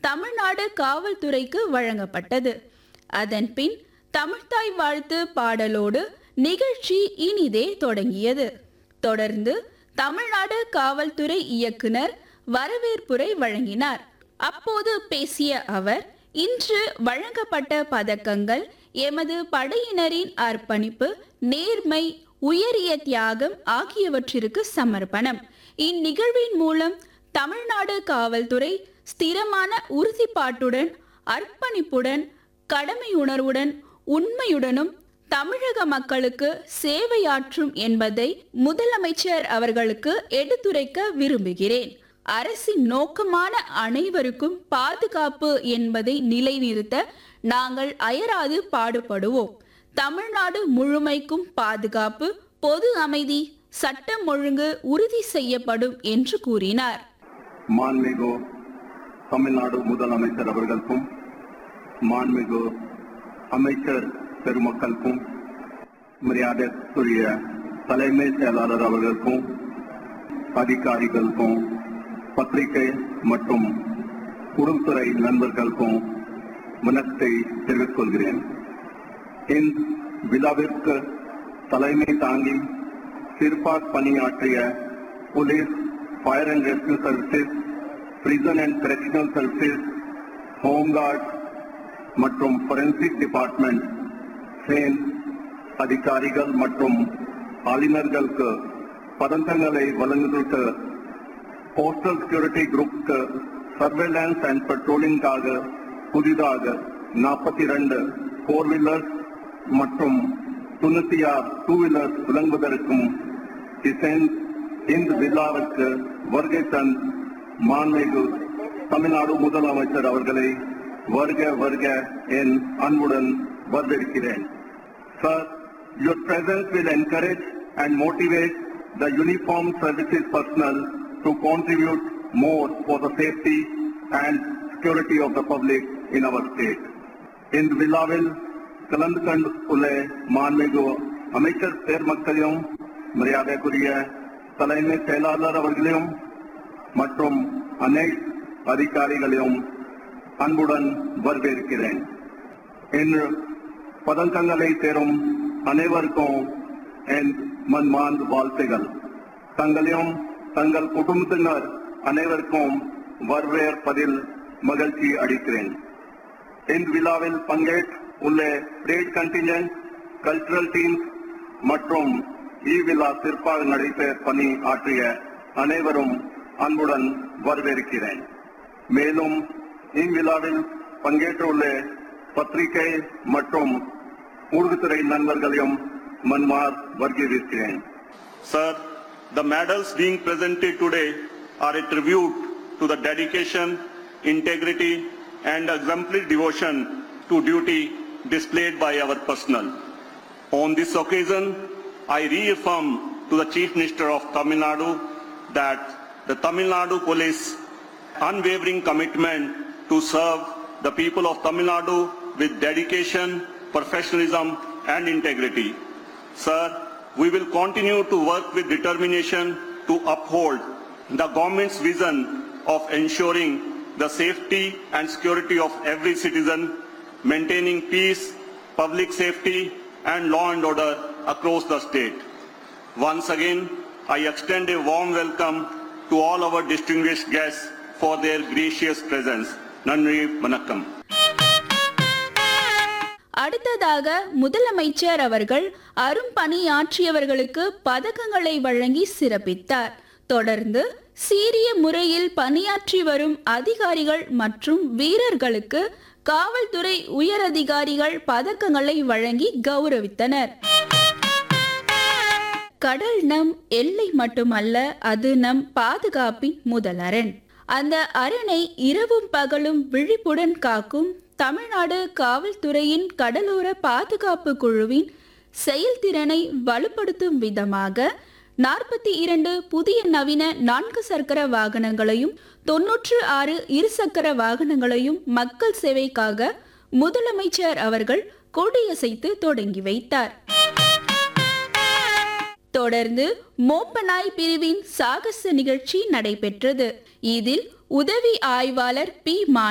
தமிழ்நாடு காவல்துறைக்கு வழங்கப்பட்டது அதன்பின் தமிழ்த்தாய் வாழ்த்து பாடலோடு நிகழ்ச்சி இனிதே தொடங்கியது தொடர்ந்து தமிழ்நாடு காவல்துறை இயக்குனர் வரவேற்புரை வழங்கினார் அப்போது பேசிய அவர் இன்று வழங்கப்பட்ட பதக்கங்கள் எமது படையினரின் அர்ப்பணிப்பு நேர்மை உயரிய தியாகம் ஆகியவற்றிற்கு சமர்ப்பணம் இந்நிகழ்வின் மூலம் தமிழ்நாடு காவல்துறை ஸ்திரமான உறுதிப்பாட்டுடன் அர்ப்பணிப்புடன் கடமையுணர்வுடன் உண்மையுடனும் தமிழக மக்களுக்கு சேவையாற்றும் என்பதை முதலமைச்சர் அவர்களுக்கு எடுத்துரைக்க விரும்புகிறேன் அரசின் நோக்கமான அனைவருக்கும் பாதுகாப்பு என்பதை நிலைநிறுத்த நாங்கள் அயராது பாடுபடுவோம் தமிழ்நாடு முழுமைக்கும் பாதுகாப்பு பொது அமைதி சட்டம் ஒழுங்கு உறுதி செய்யப்படும் என்று கூறினார் மாண்புமிகு தமிழ்நாடு முதலமைச்சர் அவர்களுக்கும் மாண்புமிகு அமைச்சர் பெருமக்களுக்கும் மரியாதைக்குரிய தலைமை செயலாளர் அவர்களுக்கும் அதிகாரிகளுக்கும் பத்திரிகை மற்றும் குறுந்துறை நண்பர்களுக்கும் வணக்கத்தை தெரிவித்துக் கொள்கிறேன் இந்த விழாவிற்கு தலைமை தாங்கி சிறப்பாக பணியாற்றிய police fire and rescue services prison and correctional services home guard மற்றும் ஃபொரென்சிக் டிபார்ட்மெண்ட் சேன் அதிகாரிகள் மற்றும் ஆளுநர்களுக்கு பதந்தங்களை வழங்குவதற்கு போஸ்டல் செக்யூரிட்டி குரூப்க்கு சர்வேலன்ஸ் அண்ட் பெட்ரோலிங்காக புதிதாக நாற்பத்தி ரெண்டு ஃபோர் வீலர்ஸ் மற்றும் தொண்ணூத்தி ஆறு டூ வீலர்ஸ் வழங்குவதற்கும் டிசைன் இந்த விழாவிற்கு வருகை தன் மாண்புமிகு தமிழ்நாடு முதலமைச்சர் அவர்களை வருக வருக என் அன்புடன் வரவேற்கிறேன் Sir, your presence will encourage and motivate the uniformed services personnel to contribute more for the safety and security of the public in our state. இந்த விழாவில் கலந்து கொண்டுள்ள மாண்புமிகு அமைச்சர் தேர்மக்களையும் மரியாதைக்குரிய தலைமை செயலாளர் அவர்களையும் மற்றும் அனைத்து அதிகாரிகளையும் அன்புடன் வரவேற்கிறேன் இன்று பதக்கங்களை தேரும் அனைவருக்கும் என் மன்மார்ந்த வாழ்த்துகள் தங்களையும் தங்கள் குடும்பத்தினர் அனைவருக்கும் வரவேற்பதில் மகிழ்ச்சி அளிக்கிறேன் இந்த விழாவில் பங்கேற்க உள்ள ரேட் கண்டிஞ்சன்ட் கல்ச்சுரல் டீம் மற்றும் இவ்விழா சிறப்பாக நடைபெற பணி ஆற்றிய அனைவரும் அன்புடன் வரவேற்கிறேன் மேலும் இவ்விழாவில் பங்கேற்றுள்ள பத்திரிகை மற்றும் ஊடகத்துறை நண்பர்களையும் மன்மார் வர்க்கீவிக்கிறேன் Sir, the medals being presented today are a tribute to the dedication, integrity and exemplary devotion to duty displayed by our personnel. On this occasion, I reaffirm to the Chief Minister of Tamil Nadu that the Tamil Nadu Police unwavering commitment to serve the people of Tamil Nadu with dedication, professionalism and integrity. Sir, we will continue to work with determination to uphold the government's vision of ensuring the safety and security of every citizen, maintaining peace, public safety and law and order across the state. Once again, I extend a warm welcome to all our distinguished guests for their gracious presence. Nandri Vanakkam. அடுத்ததாக முதலமைச்சர் அவர்கள் அரும்பணியாற்றியவர்களுக்கு பதக்கங்களை வழங்கி சிறப்பித்தார் தொடர்ந்து சீரிய முறையில் பணியாற்றி வரும் அதிகாரிகள் மற்றும் வீரர்களுக்கு காவல்துறை உயரதிகாரிகள் பதக்கங்களை வழங்கி கௌரவித்தனர் கடல் நம் எல்லை மட்டுமல்ல அது நம் பாதுகாப்பின் முதல் அரண் அந்த அரணை இரவும் பகலும் விழிப்புடன் காக்கும் தமிழ்நாடு காவல்துறையின் கடலோர பாதுகாப்பு குழுவின் செயல்திறனை வலுப்படுத்தும் விதமாக நாற்பத்தி இரண்டு புதிய நவீன நான்கு சக்கர வாகனங்களையும் தொன்னூற்று ஆறு இருசக்கர வாகனங்களையும் மக்கள் சேவைக்காக முதலமைச்சர் அவர்கள் கொடியசைத்து தொடங்கி வைத்தார் தொடர்ந்து மோப்பநாய் பிரிவின் சாகச நிகழ்ச்சி நடைபெற்றது இதில் உதவி ஆய்வாளர் பி மா